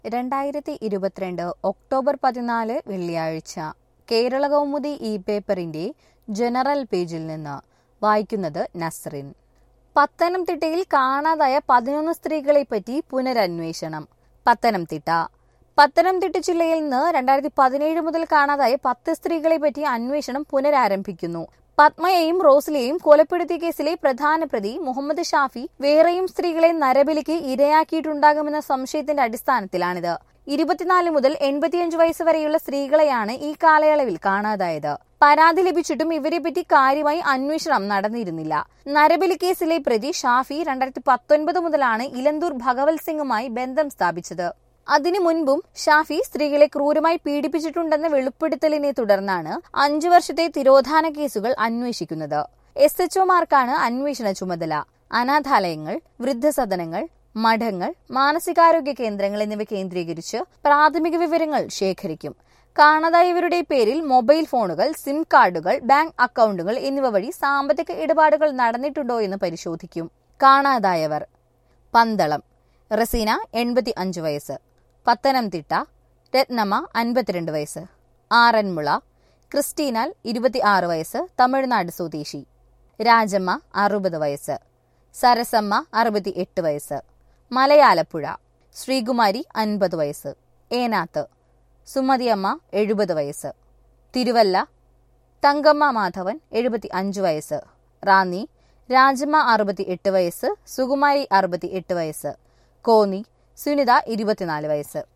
രണ്ടായിരത്തി ഇരുപത്തിരണ്ട് ഒക്ടോബർ പതിനാല് വെള്ളിയാഴ്ച കേരള കൗമുദി ഇ പേപ്പറിന്റെ ജനറൽ പേജിൽ നിന്ന് വായിക്കുന്നത് നസ്റിൻ പത്തനംതിട്ടയിൽ കാണാതായ പതിനൊന്ന് സ്ത്രീകളെപ്പറ്റി പുനരന്വേഷണം പത്തനംതിട്ട പത്തനംതിട്ട ജില്ലയിൽ നിന്ന് രണ്ടായിരത്തി പതിനേഴ് മുതൽ കാണാതായ പത്ത് സ്ത്രീകളെ പറ്റി അന്വേഷണം പുനരാരംഭിക്കുന്നു പത്മയെയും റോസിലെയും കൊലപ്പെടുത്തിയ കേസിലെ പ്രധാന പ്രതി മുഹമ്മദ് ഷാഫി വേറെയും സ്ത്രീകളെ നരബലിക്ക് ഇരയാക്കിയിട്ടുണ്ടാകുമെന്ന സംശയത്തിന്റെ അടിസ്ഥാനത്തിലാണിത് ഇരുപത്തിനാല് മുതൽ എൺപത്തിയഞ്ച് വയസ്സ് വരെയുള്ള സ്ത്രീകളെയാണ് ഈ കാലയളവിൽ കാണാതായത് പരാതി ലഭിച്ചിട്ടും ഇവരെപ്പറ്റി കാര്യമായി അന്വേഷണം നടന്നിരുന്നില്ല നരബലി കേസിലെ പ്രതി ഷാഫി രണ്ടായിരത്തി പത്തൊൻപത് മുതലാണ് ഇലന്തൂർ ഭഗവത് സിംഗുമായി ബന്ധം സ്ഥാപിച്ചത് അതിനു മുൻപും ഷാഫി സ്ത്രീകളെ ക്രൂരമായി പീഡിപ്പിച്ചിട്ടുണ്ടെന്ന വെളിപ്പെടുത്തലിനെ തുടർന്നാണ് അഞ്ചു വർഷത്തെ തിരോധാന കേസുകൾ അന്വേഷിക്കുന്നത് എസ് എച്ച്ഒമാർക്കാണ് അന്വേഷണ ചുമതല അനാഥാലയങ്ങൾ വൃദ്ധസദനങ്ങൾ മഠങ്ങൾ മാനസികാരോഗ്യ കേന്ദ്രങ്ങൾ എന്നിവ കേന്ദ്രീകരിച്ച് പ്രാഥമിക വിവരങ്ങൾ ശേഖരിക്കും കാണാതായവരുടെ പേരിൽ മൊബൈൽ ഫോണുകൾ സിം കാർഡുകൾ ബാങ്ക് അക്കൗണ്ടുകൾ എന്നിവ വഴി സാമ്പത്തിക ഇടപാടുകൾ നടന്നിട്ടുണ്ടോ എന്ന് പരിശോധിക്കും കാണാതായവർ പന്തളം റസീന എൺപത്തി അഞ്ച് വയസ്സ് പത്തനംതിട്ട രത്നമ്മ അൻപത്തിരണ്ട് വയസ്സ് ആറന്മുള ക്രിസ്റ്റീനാൽ ഇരുപത്തി ആറ് വയസ്സ് തമിഴ്നാട് സ്വദേശി രാജമ്മ അറുപത് വയസ്സ് സരസമ്മ അറുപത്തി എട്ട് വയസ്സ് മലയാലപ്പുഴ ശ്രീകുമാരി അൻപത് വയസ്സ് ഏനാത്ത് സുമതിയമ്മ എഴുപത് വയസ്സ് തിരുവല്ല തങ്കമ്മ മാധവൻ എഴുപത്തി അഞ്ച് വയസ്സ് റാന്നി രാജമ്മ അറുപത്തി എട്ട് വയസ്സ് സുകുമാരി അറുപത്തി എട്ട് വയസ്സ് കോന്നി സുനിത ഇരുപത്തിനാല് വയസ്സ്